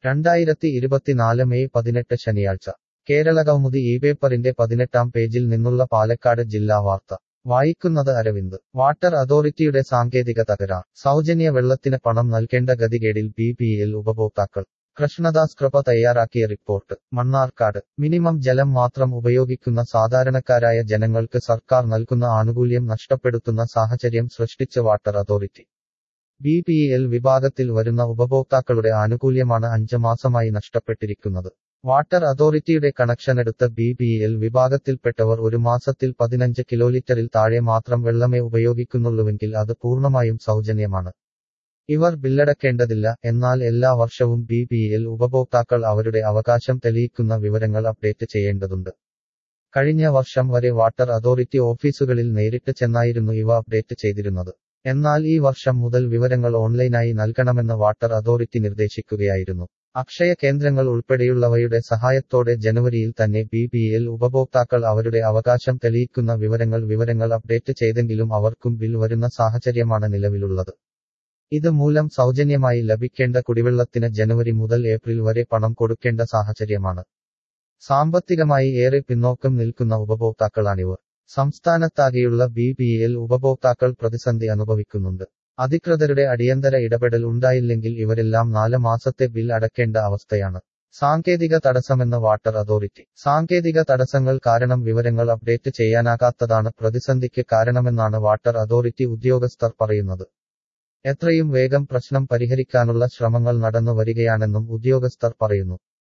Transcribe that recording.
രണ്ടായിരത്തി ഇരുപത്തിനാല് മെയ് പതിനെട്ട് ശനിയാഴ്ച കേരള കൗമുദി ഈ പേപ്പറിന്റെ പതിനെട്ടാം പേജിൽ നിന്നുള്ള പാലക്കാട് ജില്ലാ വാർത്ത വായിക്കുന്നത് അരവിന്ദ് വാട്ടർ അതോറിറ്റിയുടെ സാങ്കേതിക തകരാർ സൗജന്യ വെള്ളത്തിന് പണം നൽകേണ്ട ഗതികേടിൽ ബി പി എൽ ഉപഭോക്താക്കൾ കൃഷ്ണദാസ് കൃപ തയ്യാറാക്കിയ റിപ്പോർട്ട് മണ്ണാർക്കാട് മിനിമം ജലം മാത്രം ഉപയോഗിക്കുന്ന സാധാരണക്കാരായ ജനങ്ങൾക്ക് സർക്കാർ നൽകുന്ന ആനുകൂല്യം നഷ്ടപ്പെടുത്തുന്ന സാഹചര്യം സൃഷ്ടിച്ച് water authority B P L വിഭാഗത്തിൽ വരുന്ന ഉപഭോക്താക്കളുടെ ആനുകൂല്യമാണ് അഞ്ച് മാസമായി നഷ്ടപ്പെട്ടിരിക്കുന്നത് വാട്ടർ അതോറിറ്റിയുടെ കണക്ഷനെടുത്ത ബി പി എൽ വിഭാഗത്തിൽപ്പെട്ടവർ ഒരു മാസത്തിൽ പതിനഞ്ച് കിലോലിറ്ററിൽ താഴെ മാത്രം വെള്ളമേ ഉപയോഗിക്കുന്നുള്ളൂവെങ്കിൽ അത് പൂർണ്ണമായും സൗജന്യമാണ് ഇവർ ബില്ലടക്കേണ്ടതില്ല എന്നാൽ എല്ലാ വർഷവും ബി പി എൽ ഉപഭോക്താക്കൾ അവരുടെ അവകാശം തെളിയിക്കുന്ന വിവരങ്ങൾ അപ്ഡേറ്റ് ചെയ്യേണ്ടതുണ്ട് കഴിഞ്ഞ വർഷം വരെ വാട്ടർ അതോറിറ്റി ഓഫീസുകളിൽ നേരിട്ട് ചെന്നായിരുന്നു ഇവ അപ്ഡേറ്റ് ചെയ്തിരുന്നത് എന്നാൽ ഈ വർഷം മുതൽ വിവരങ്ങൾ ഓൺലൈനായി നൽകണമെന്ന് വാട്ടർ അതോറിറ്റി നിർദ്ദേശിക്കുകയായിരുന്നു അക്ഷയ കേന്ദ്രങ്ങൾ ഉൾപ്പെടെയുള്ളവയുടെ സഹായത്തോടെ ജനുവരിയിൽ തന്നെ ബി പി എൽ ഉപഭോക്താക്കൾ അവരുടെ അവകാശം തെളിയിക്കുന്ന വിവരങ്ങൾ വിവരങ്ങൾ അപ്ഡേറ്റ് ചെയ്തെങ്കിലും അവർക്കും ബിൽ വരുന്ന സാഹചര്യമാണ് നിലവിലുള്ളത് ഇത് മൂലം സൗജന്യമായി ലഭിക്കേണ്ട കുടിവെള്ളത്തിന് ജനുവരി മുതൽ ഏപ്രിൽ വരെ പണം കൊടുക്കേണ്ട സാഹചര്യമാണ് സാമ്പത്തികമായി ഏറെ പിന്നോക്കം നിൽക്കുന്ന ഉപഭോക്താക്കളാണിവർ സംസ്ഥാനത്താകെയുള്ള ബി പി എൽ ഉപഭോക്താക്കൾ പ്രതിസന്ധി അനുഭവിക്കുന്നുണ്ട് അധികൃതരുടെ അടിയന്തര ഇടപെടൽ ഉണ്ടായില്ലെങ്കിൽ ഇവരെല്ലാം നാല് മാസത്തെ ബിൽ അടക്കേണ്ട അവസ്ഥയാണ് സാങ്കേതിക തടസ്സമെന്ന് വാട്ടർ അതോറിറ്റി സാങ്കേതിക തടസ്സങ്ങൾ കാരണം വിവരങ്ങൾ അപ്ഡേറ്റ് ചെയ്യാനാകാത്തതാണ് പ്രതിസന്ധിക്ക് കാരണമെന്നാണ് വാട്ടർ അതോറിറ്റി ഉദ്യോഗസ്ഥർ പറയുന്നത് എത്രയും വേഗം പ്രശ്നം പരിഹരിക്കാനുള്ള ശ്രമങ്ങൾ നടന്നു വരികയാണെന്നും ഉദ്യോഗസ്ഥർ പറയുന്നു